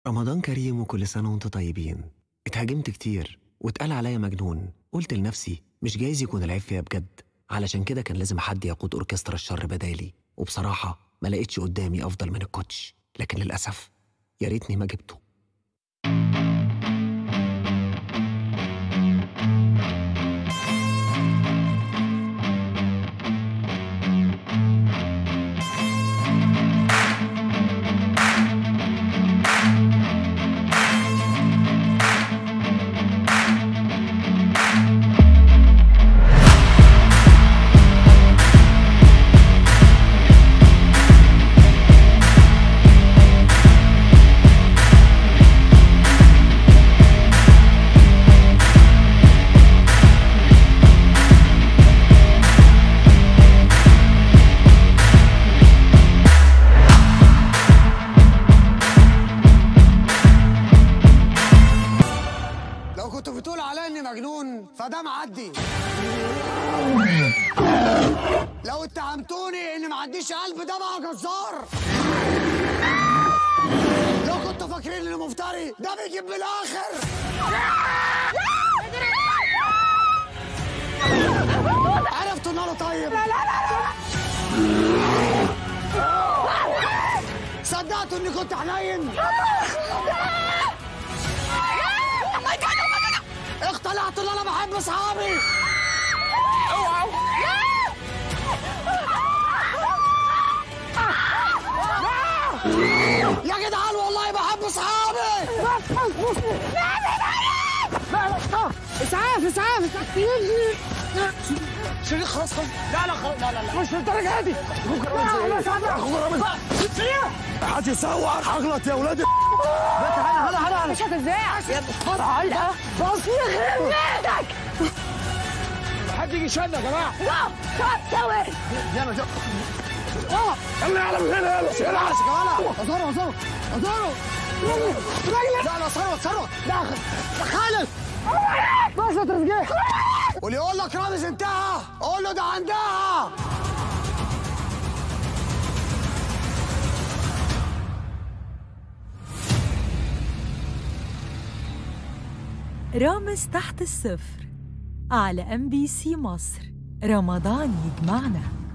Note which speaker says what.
Speaker 1: رمضان كريم وكل سنة وانتم طيبين اتهاجمت كتير واتقال عليا مجنون قلت لنفسي مش جايز يكون العيب فيا بجد علشان كده كان لازم حد يقود أوركسترا الشر بدالي وبصراحة ما لقيتش قدامي أفضل من الكوتش لكن للأسف يا ريتني ما جبته
Speaker 2: لو كنتوا بتقولوا عليا اني مجنون فده معدي لو اتهمتوني اني ما عنديش قلب ده بقى جزار لو كنتوا فاكرين اني مفتري ده بيجيب من الاخر عرفتوا ان انا طيب لا لا لا صدقتوا اني كنت حنين اقتنعت ان انا بحب اصحابي يا جدعان والله بحب اصحابي
Speaker 3: اسعاف اسعاف
Speaker 2: شريك خلاص خلاص لا لا خلاص لا لا لا
Speaker 3: مش للدرجه دي
Speaker 2: حد يصور هغلط يا ولاد
Speaker 3: هلا هلا هلا مش هتزاع هلا بصير بيتك
Speaker 2: حد يجي يشيلنا يا جماعه
Speaker 3: لا سوي
Speaker 2: يلا يلا يلا يلا من هنا يلا يلا يا كمان ازارو ازارو ازارو لا لا ثروت ثروت لا يا خالد
Speaker 3: بس ترزقيه
Speaker 2: واللي يقول لك رامز انتهى قول له ده عندها
Speaker 4: رامز تحت الصفر على ام بي سي مصر رمضان يجمعنا